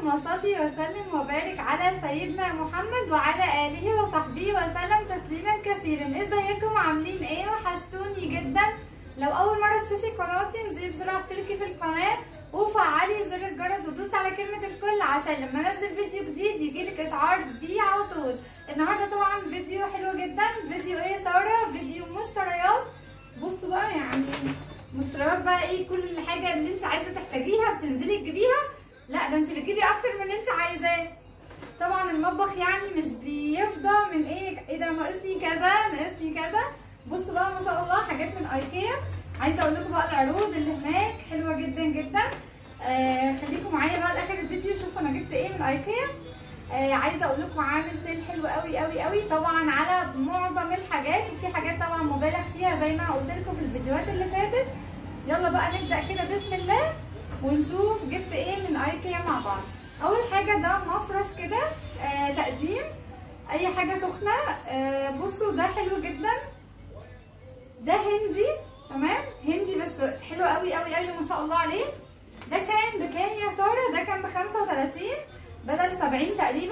اللهم صل وسلم وبارك على سيدنا محمد وعلى اله وصحبه وسلم تسليما كثيرا ازيكم عاملين ايه وحشتوني جدا لو اول مره تشوفي قناتي انزلي بسرعه اشتركي في القناه وفعلي زر الجرس ودوسي على كلمه الكل عشان لما انزل فيديو جديد يجيلك اشعار بيه على طول النهارده طبعا فيديو حلو جدا فيديو ايه يا ساره فيديو مشتريات بصوا بقى يعني مشتريات بقى ايه كل الحاجه اللي انت عايزه تحتاجيها بتنزلي تجيبيها لا ده انت بتجيبي اكتر من اللي انت عايزاه طبعا المطبخ يعني مش بيفضى من ايه ايه ده ناقصني كذا ناقصني كذا بصوا بقى ما شاء الله حاجات من ايكيا عايزه اقول لكم بقى العروض اللي هناك حلوه جدا جدا آه خليكم معايا بقى لاخر الفيديو شوفوا انا جبت ايه من ايكيا آه عايزه اقول لكم عامل سيل حلو قوي قوي قوي طبعا على معظم الحاجات وفي حاجات طبعا مبالغ فيها زي ما قلت لكم في الفيديوهات اللي فاتت يلا بقى نبدا كده بسم الله ونشوف جبت ايه من ايكيا مع بعض اول حاجه ده مفرش كده آه تقديم اي حاجه سخنه آه بصوا ده حلو جدا ده هندي تمام هندي بس حلو قوي قوي قوي ما شاء الله عليه ده كان بكام يا ساره ده كان ب 35 بدل 70 تقريبا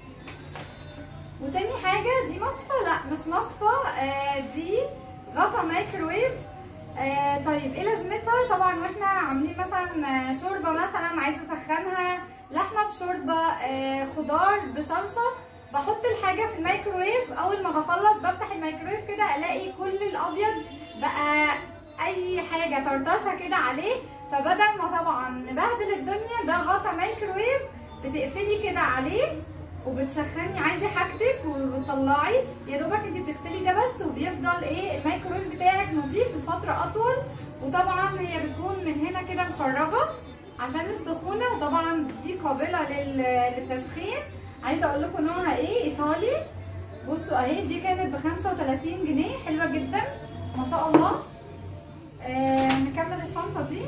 وتاني حاجه دي مصفى لا مش مصفى آه دي غطا مايكرويف آه طيب ايه لازمتها طبعا واحنا عاملين مثلا شوربه مثلا عايزه اسخنها لحمه بشوربه آه خضار بصلصه بحط الحاجه في الميكرويف اول ما بخلص بفتح الميكرويف كده الاقي كل الابيض بقى اي حاجه طرطشه كده عليه فبدل ما طبعا نبهدل الدنيا ده غطا ميكرويف بتقفلي كده عليه وبتسخني عادي حاجتك وبتطلعي يا دوبك انت بتغسلي ده بس وبيفضل ايه الميكرويف بتاعك نظيف لفتره اطول وطبعا هي بتكون من هنا كده مفرغه عشان السخونه وطبعا دي قابله للتسخين عايزه اقول لكم نوعها ايه ايطالي بصوا اهي دي كانت ب 35 جنيه حلوه جدا ما شاء الله آه نكمل الشنطه دي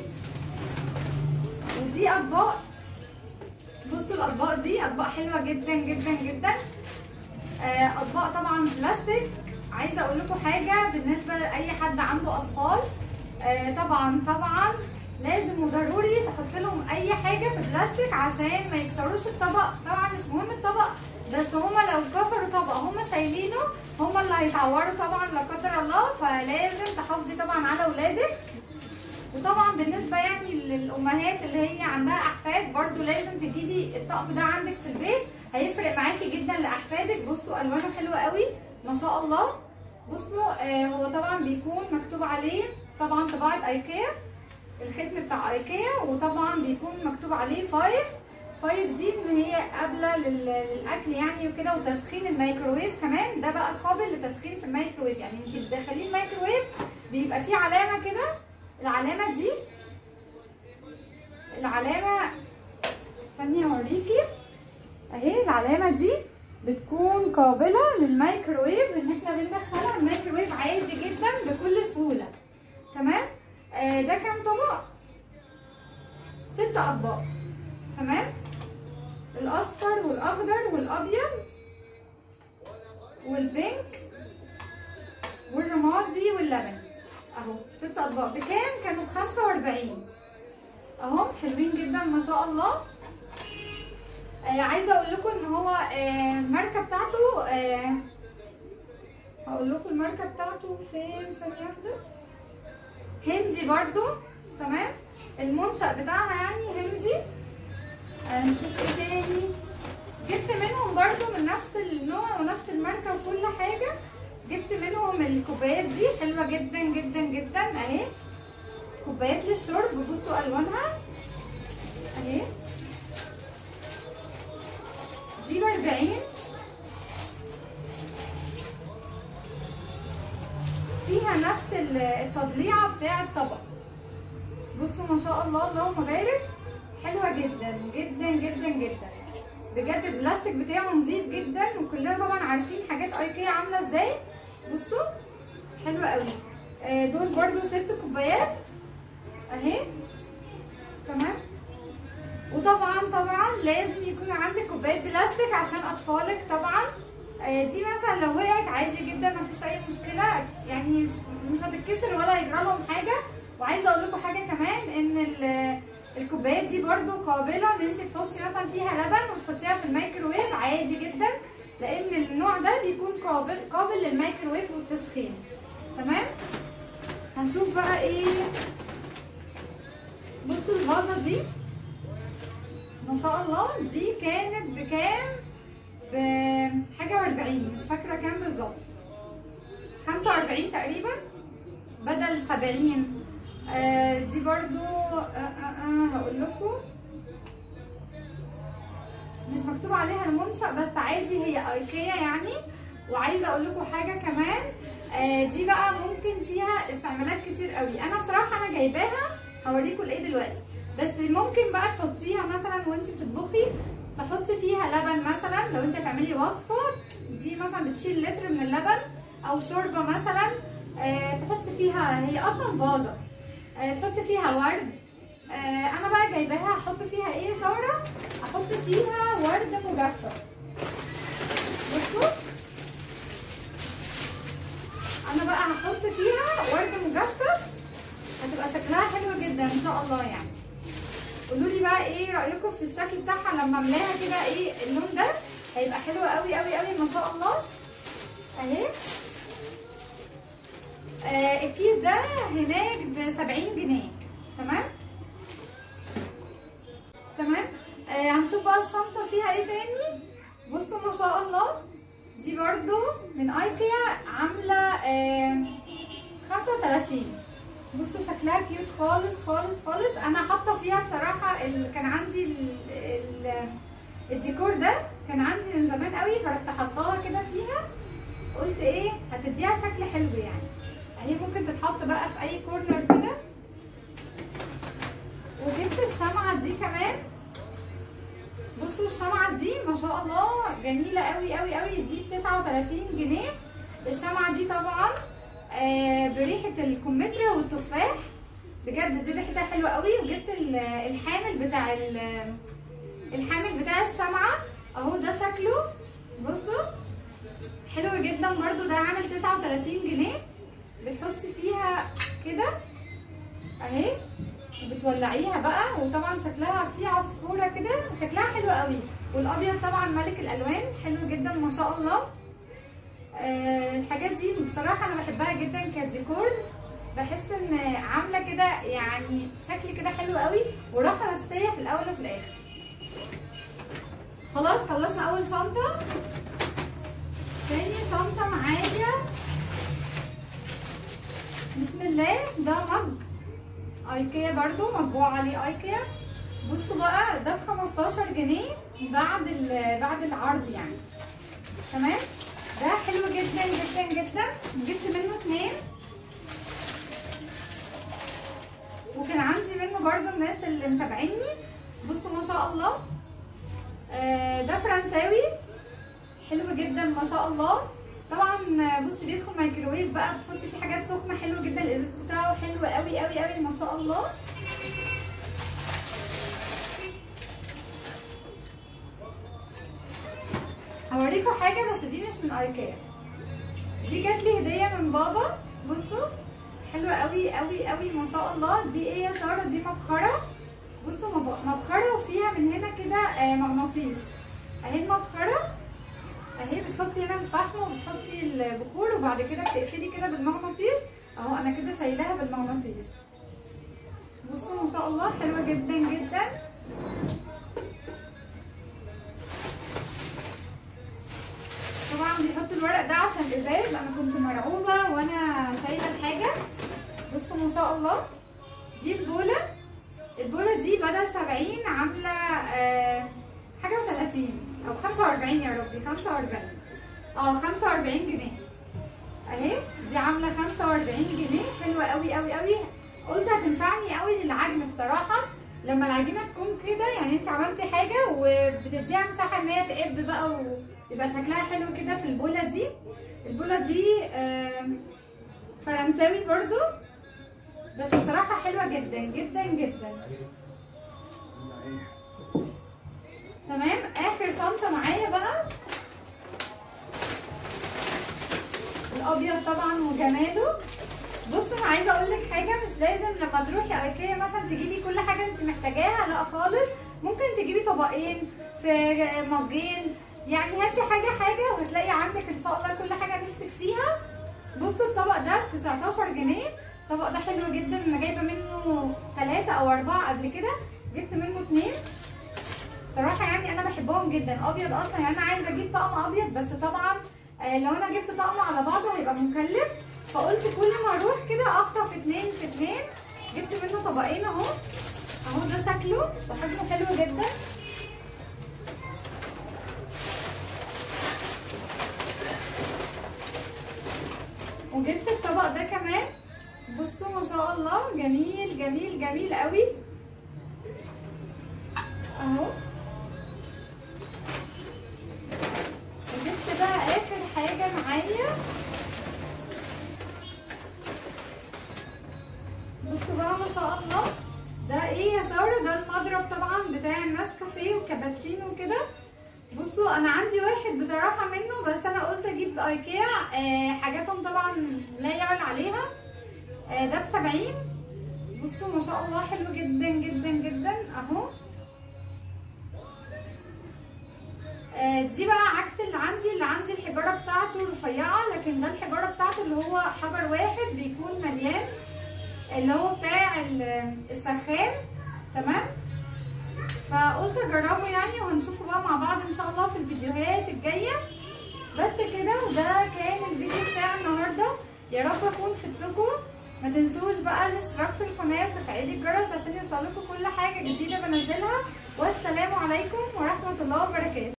ودي اطباق بصوا الاطباق دي اطباق حلوه جدا جدا جدا آه اطباق طبعا بلاستيك عايزه اقول لكم حاجه بالنسبه لاي حد عنده اطفال آه طبعا طبعا لازم وضروري تحط لهم اي حاجه في بلاستيك عشان ما يكسروش الطبق طبعا مش مهم الطبق بس هما لو كسروا طبق هما شايلينه هما اللي هيتعوروا طبعا لا قدر الله فلازم تحافظي طبعا على اولادك وطبعا بالنسبه يعني للامهات اللي هي عندها احفاد برضو لازم تجيبي الطقم ده عندك في البيت هيفرق معاكي جدا لاحفادك بصوا الوانه حلوه قوي ما شاء الله بصوا آه هو طبعا بيكون مكتوب عليه طبعا طباعه ايكيا الختم بتاع ايكيا وطبعا بيكون مكتوب عليه فايف فايف دي ان هي قابله للاكل يعني وكده وتسخين الميكروويف كمان ده بقى قابل لتسخين في الميكروويف يعني انت بتدخليه الميكروويف بيبقى فيه علامه كده العلامه دي العلامه استني اوريكي اهي العلامه دي بتكون قابله للميكروويف ان احنا بندخلها الميكروويف عادي جدا بكل سهوله تمام آه ده كام طبق ست اطباق تمام الاصفر والاخضر والابيض والبينك والرمادي واللبن اهو ست اطباق بكام كانوا بخمسة واربعين اهو حلوين جدا ما شاء الله آه عايزه اقول لكم ان هو آه الماركه بتاعته آه هقول لكم الماركه بتاعته فين ثانيه واحده هندي برضو تمام المنشأ بتاعها يعني هندي آه نشوف ايه تاني جبت منهم برضو من نفس النوع ونفس الماركة وكل حاجة جبت منهم الكوبايات دي حلوة جدا جدا جدا اهي كوبايات للشرب بصوا الوانها اهي دي باربعين فيها نفس التضليعه بتاع الطبق بصوا ما شاء الله اللهم بارك حلوه جدا جدا جدا جدا بجد البلاستيك بتاعه نظيف جدا وكلنا طبعا عارفين حاجات ايكيا عامله ازاي بصوا حلوه قوي آه دول برضو ست كوبايات اهي تمام وطبعا طبعا لازم يكون عندك كوبايه بلاستيك عشان اطفالك طبعا دي مثلا لو وقعت عادي جدا مفيش اي مشكله يعني مش هتتكسر ولا يجرى لهم حاجه وعايزه اقول لكم حاجه كمان ان الكوبايات دي برده قابله ان انت تحطي مثلا فيها لبن وتحطيها في الميكروويف عادي جدا لان النوع ده بيكون قابل قابل للميكروويف والتسخين تمام هنشوف بقى ايه بصوا الفازه دي ما شاء الله دي كانت بكام بحاجه واربعين مش فاكره كام بالظبط خمسة واربعين تقريبا بدل سبعين آه دي برضو آه آه آه هقول لكم مش مكتوب عليها المنشأ بس عادي هي ايكيا يعني وعايزه اقول لكم حاجه كمان آه دي بقى ممكن فيها استعمالات كتير قوي انا بصراحه انا جايباها هوريكم الايه دلوقتي بس ممكن بقى تحطيها مثلا وانت بتطبخي تحطي فيها لبن مثلا لو انت هتعملي وصفه دي مثلا بتشيل لتر من اللبن او شوربه مثلا آه تحطي فيها هي اصلا فازه آه تحطي فيها ورد آه انا بقى جايباها احط فيها ايه ثوره احط فيها ورد مجفف بصوا انا بقى هحط فيها ورد مجفف هتبقى شكلها حلو جدا ان شاء الله يعني قولوا لي بقى ايه رايكم في الشكل بتاعها لما املاها كده ايه اللون ده هيبقى حلو قوي قوي قوي ما شاء الله اهي آه الكيس ده هناك ب 70 جنيه تمام تمام آه هنشوف بقى الشنطه فيها ايه تاني بصوا ما شاء الله دي برضو من ايكيا عامله آه 35 بصوا شكلها كيوت خالص خالص خالص انا حاطه فيها بصراحه ال... كان عندي ال... ال... الديكور ده كان عندي من زمان قوي فرحت حطاها كده فيها قلت ايه هتديها شكل حلو يعني اهي ممكن تتحط بقى في اي كورنر كده وجبت الشمعه دي كمان بصوا الشمعه دي ما شاء الله جميله قوي قوي قوي دي ب 39 جنيه الشمعه دي طبعا آه بريحه الكمثرى والتفاح بجد دي ريحتها حلوه قوي وجبت الحامل بتاع الحامل بتاع الشمعه اهو ده شكله بصوا حلو جدا برضو ده عامل 39 جنيه بتحطي فيها كده اهي وبتولعيها بقى وطبعا شكلها فيه عصفوره كده شكلها حلو قوي والابيض طبعا ملك الالوان حلو جدا ما شاء الله أه الحاجات دي بصراحه انا بحبها جدا كديكور بحس ان عامله كده يعني شكل كده حلو قوي وراحه نفسيه في الاول وفي الاخر خلاص خلصنا اول شنطه تاني شنطه معايا بسم الله ده مج ايكيا برضو مطبوع عليه ايكيا بصوا بقى ده ب 15 جنيه بعد بعد العرض يعني تمام ده حلو جدا جدا جدا جبت منه اتنين وكان عندي منه برضو الناس اللي متابعيني بصوا ما شاء الله آه ده فرنساوي حلو جدا ما شاء الله طبعا بصي بيدخل مايكروويف بقى بتحطي فيه حاجات سخنه حلو جدا الازاز بتاعه حلو قوي قوي قوي ما شاء الله هوريكم حاجه بس دي مش من ايكيا دي جات لي هديه من بابا بصوا حلوه قوي قوي قوي ما شاء الله دي ايه يا ساره دي مبخره بصوا مبخره وفيها من هنا كده مغناطيس اهي المبخره اهي بتحطي هنا الفحم وبتحطي البخور وبعد كده بتقفلي كده بالمغناطيس اهو انا كده شايلاها بالمغناطيس بصوا ما شاء الله حلوه جدا جدا طبعا بيحطوا الورق ده عشان الازاز انا كنت مرعوبه وانا شايله الحاجه بصوا ما شاء الله دي البوله البوله دي بدل 70 عامله آه حاجه و30 او 45 يا ربي 45 اه 45 جنيه اهي دي عامله 45 جنيه حلوه قوي قوي قوي قلت هتنفعني قوي للعجن بصراحه لما العجينه تكون كده يعني انت عملتي حاجه وبتديها مساحه ان هي تقب بقى ويبقى شكلها حلو كده في البوله دي البوله دي آه فرنساوي برضو بس بصراحه حلوه جدا جدا جدا تمام اخر شنطه معايا بقى الابيض طبعا وجماله بصوا انا عايزه اقول لك حاجه مش لازم لما تروحي ايكيا مثلا تجيبي كل حاجه انت محتاجاها لا خالص ممكن تجيبي طبقين في مجين يعني هاتي حاجه حاجه وهتلاقي عندك ان شاء الله كل حاجه نفسك فيها بصوا الطبق ده ب 19 جنيه الطبق ده حلو جدا انا جايبه منه ثلاثة او اربعة قبل كده جبت منه اتنين صراحة يعني انا بحبهم جدا ابيض اصلا يعني انا عايزة اجيب طقم ابيض بس طبعا آه لو انا جبت طقم على بعضه هيبقى مكلف فقلت كل ما اروح كده اخطف اتنين في اتنين جبت منه طبقين اهو اهو ده شكله وحجمه حلو جدا وجبت الطبق ده كمان بصوا ما شاء الله جميل جميل جميل قوي اهو وجبت بقى اخر حاجه معايا بصوا بقى ما شاء الله ده ايه يا ساره ده المضرب طبعا بتاع النسكافيه والكابتشينو وكده بصوا انا عندي واحد بصراحه منه بس انا قلت اجيب ايكيا آه حاجاتهم طبعا لا يعلى عليها آه ده بسبعين بصوا ما شاء الله حلو جدا جدا جدا اهو آه دي بقى عكس اللي عندي اللي عندي الحجاره بتاعته رفيعه لكن ده الحجاره بتاعته اللي هو حجر واحد بيكون مليان اللي هو بتاع السخان تمام فقلت اجربه يعني وهنشوفه بقى مع بعض ان شاء الله في الفيديوهات الجايه بس كده وده كان الفيديو بتاع النهارده يا رب اكون فدتكم ما تنسوش بقى الاشتراك في القناه وتفعيل الجرس عشان يوصلكم كل حاجه جديده بنزلها والسلام عليكم ورحمه الله وبركاته